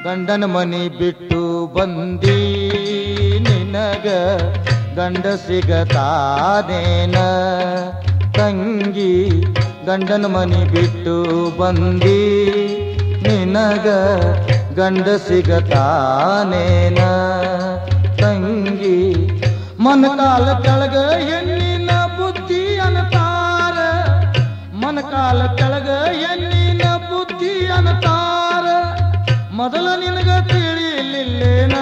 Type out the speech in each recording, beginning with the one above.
ಗಂಡನ ಮನಿ ಬಿಟ್ಟು ಬಂದಿ ನಿನಗ ಗಂಡ ಸಿಗತಾನೇನ ತಂಗಿ ಗಂಡನ ಮನಿ ಬಿಟ್ಟು ಬಂದಿ ನಿನಗ ಗಂಡ ಸಿಗತಾನೇನ ತಂಗಿ ಮನಕಾಲ ಕೆಳಗ ಹೆಣ್ಣಿನ ಬುದ್ಧಿ ಅನತಾರ ಮನಕಾಲ ಕೆಳಗ ಹೆಣ್ಣಿನ ಬುದ್ಧಿ ಅನತಾರ ಮೊದಲ ನಿನಗ ತಿಳಿಲಿಲ್ಲೇನ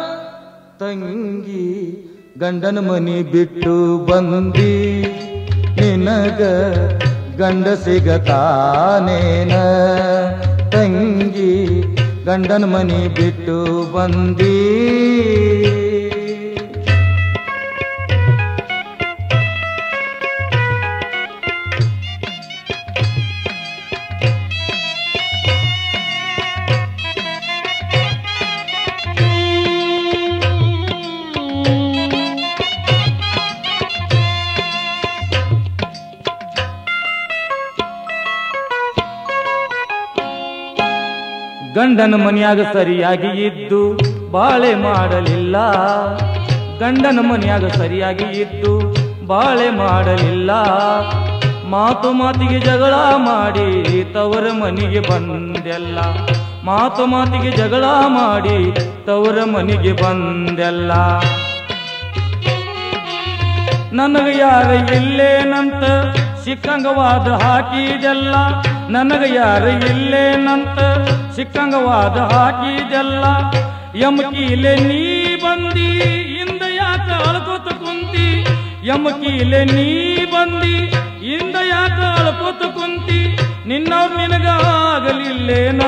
ತಂಗಿ ಗಂಡನ ಮನಿ ಬಿಟ್ಟು ಬಂದಿ ನಿನಗ ಗಂಡ ಸಿಗತಾನೇನ ತಂಗಿ ಗಂಡನ ಮನಿ ಬಿಟ್ಟು ಬಂದಿ ಗಂಡನ ಮನೆಯಾಗ ಸರಿಯಾಗಿ ಇದ್ದು ಬಾಳೆ ಮಾಡಲಿಲ್ಲ ಗಂಡನ ಮನೆಯಾಗ ಸರಿಯಾಗಿ ಇದ್ದು ಬಾಳೆ ಮಾಡಲಿಲ್ಲ ಮಾತು ಮಾತಿಗೆ ಜಗಳ ಮಾಡಿ ತವರ ಮನೆಗೆ ಬಂದೆಲ್ಲ ಮಾತು ಮಾತಿಗೆ ಜಗಳ ಮಾಡಿ ತವರ ಮನೆಗೆ ಬಂದೆಲ್ಲ ನನಗ ಯಾರ ಇಲ್ಲೇನಂತ ಸಿಕ್ಕಂಗವಾದ ಹಾಕಿದೆಲ್ಲ ನನಗ ಯಾರ ಇಲ್ಲೇನಂತ ಸಿಕ್ಕಂಗವಾದ ಹಾಕಿದೆಲ್ಲ ಯಮಕೀಲೆ ನೀ ಬಂದಿ ಇಂದ ಯಾಕ ಅಳ್ಕೋತ ಕುಂತಿ ಯಮಕೀಲೆ ನೀ ಬಂದಿ ಇಂದ ಯಾಕ ಅಳ್ಕೋತ ಕುಂತಿ ನಿನ್ನವ್ರು ನಿನಗ ಆಗಲಿಲ್ಲೇನ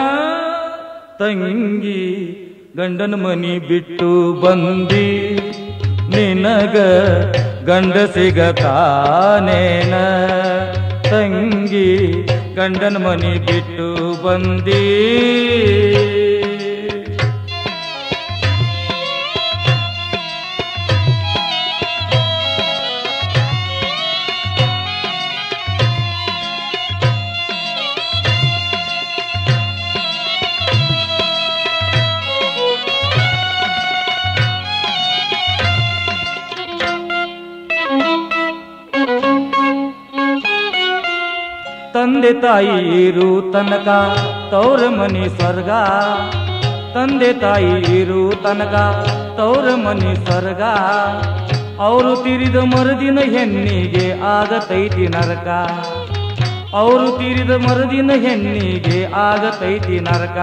ತಂಗಿ ಗಂಡನ ಮನಿ ಬಿಟ್ಟು ಬಂದಿ ನಿನಗ ಗಂಡ ಸಿಗತಾನೇನ ತಂಗಿ ಗಂಡನ ಮನಿ ಬಿಟ್ಟು ಬಂದಿ ತಂದೆ ತಾಯಿ ಇರು ತನಕ ತೌರ ಮನಿ ಸ್ವರ್ಗ ತಂದೆ ತಾಯಿ ಇರು ತನಕ ತೌರ ಮನಿ ಸ್ವರ್ಗ ಅವರು ತೀರಿದ ಮರುದಿನ ಹೆಣ್ಣಿಗೆ ಆಗತೈತಿ ನರಕ ಅವರು ತೀರಿದ ಮರುದಿನ ಹೆಣ್ಣಿಗೆ ಆಗತೈತಿ ನರಕ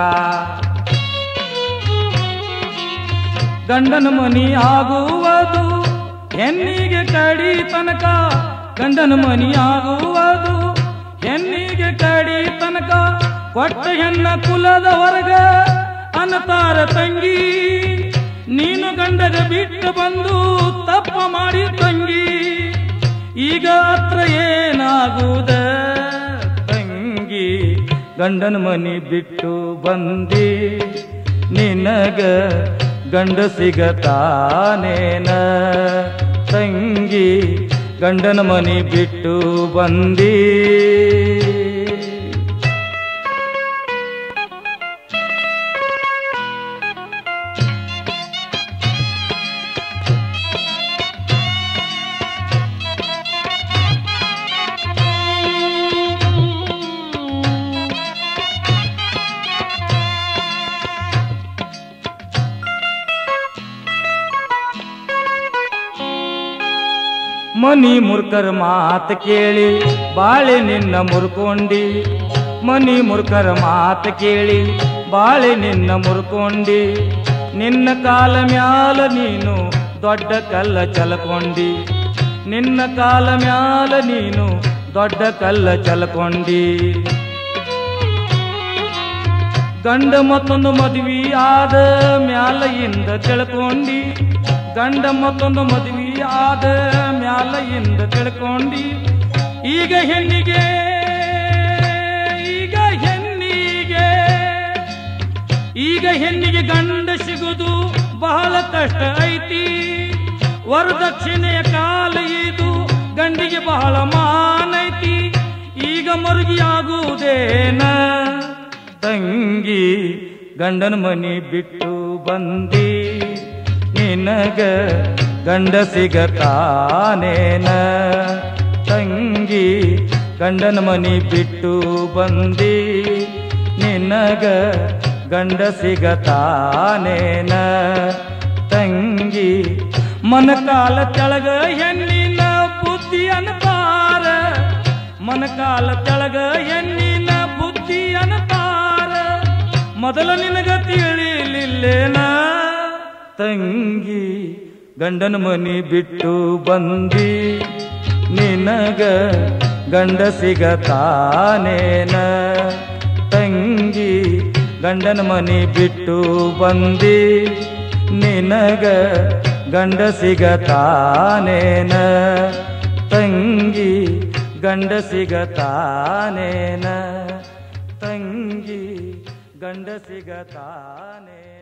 ಗಂಡನ ಮನಿ ಆಗುವುದು ಹೆಣ್ಣಿಗೆ ಕಡಿ ತನಕ ಗಂಡನ ಮನಿ ಆಗುವುದು ಹೆಣ್ಣಿಗೆ ಕಡಿ ತನಕ ಕೊಟ್ಟ ಹೆಣ್ಣ ಕುಲದ ವರ್ಗ ಅನ್ನತಾರ ತಂಗಿ ನೀನು ಗಂಡಗ ಬಿಟ್ಟು ಬಂದು ತಪ್ಪ ಮಾಡಿ ತಂಗಿ ಈಗ ಹತ್ರ ಏನಾಗುವುದ ತಂಗಿ ಗಂಡನ ಮನಿ ಬಿಟ್ಟು ಬಂದಿ ನಿನಗ ಗಂಡ ಸಿಗತಾನೇನ ತಂಗಿ ಗಂಡನ ಮನಿ ಬಿಟ್ಟು ಬಂದಿ ಮನಿ ಮುರ್ಕರ ಮಾತ ಕೇಳಿ ಬಾಳೆ ನಿನ್ನ ಮುರ್ಕೊಂಡಿ ಮನಿ ಮುರ್ಕರ ಮಾತ ಕೇಳಿ ಬಾಳೆ ನಿನ್ನ ಮುರ್ಕೊಂಡಿ ನಿನ್ನ ಕಾಲ ಮ್ಯಾಲ ನೀನು ದೊಡ್ಡ ಕಲ್ಲ ಚಲಕೊಂಡಿ ನಿನ್ನ ಕಾಲ ಮ್ಯಾಲ ನೀನು ದೊಡ್ಡ ಕಲ್ಲ ಚಲಕೊಂಡಿ ಗಂಡ ಮತ್ತೊಂದು ಮದುವೆ ಆದ ಮ್ಯಾಲ ಇಂದ ತಿಳ್ಕೊಂಡಿ ಗಂಡ ಮತ್ತೊಂದು ಮದುವೆ ಆದ ಮ್ಯಾಲ ಇಂದ ತಿಳ್ಕೊಂಡಿ ಈಗ ಹೆಣ್ಣಿಗೆ ಈಗ ಹೆಣ್ಣಿಗೆ ಈಗ ಹೆಣ್ಣಿಗೆ ಗಂಡ ಸಿಗುದು ಬಹಳ ಕಷ್ಟ ಐತಿ ವರದಕ್ಷಿಣೆಯ ಕಾಲ ಇದು ಗಂಡಿಗೆ ಬಹಳ ಮಾನೈತಿ ಈಗ ಮರುಗಿಯಾಗುವುದೇನ ತಂಗಿ ಗಂಡನ ಮನಿ ಬಿಟ್ಟು ಬಂದಿ ನಿನಗ ಗಂಡ ಸಿಗತಾನೇನ ತಂಗಿ ಗಂಡನ ಮನಿ ಬಿಟ್ಟು ಬಂದಿ ನಿನಗ ಗಂಡ ಸಿಗತಾನೇನ ತಂಗಿ ಮನಕಾಲ ತೆಳಗ ಹೆಣ್ಣಿನ ಬುದ್ಧಿ ಅನ್ಪಾರ ಮನಕಾಲ ತೆಳಗ ಹೆಣ್ಣಿನ ಬುದ್ಧಿ ಅನ್ಪಾರ ಮೊದಲ ನಿನಗ ತಿಳಿಲಿಲ್ಲೇನ ತಂಗಿ ಗಂಡನ ಮನಿ ಬಿಟ್ಟು ಬಂದಿ ನಿನಗ ಗಂಡ ಸಿಗತಾನೇನ ತಂಗಿ ಗಂಡನ ಮನಿ ಬಿಟ್ಟು ಬಂದಿ ನಿನಗ ಗಂಡ ಸಿಗತಾನೇನ ತಂಗಿ ಗಂಡ ಸಿಗತಾನೇನ ತಂಗಿ ಗಂಡ ಸಿಗತಾನೇನ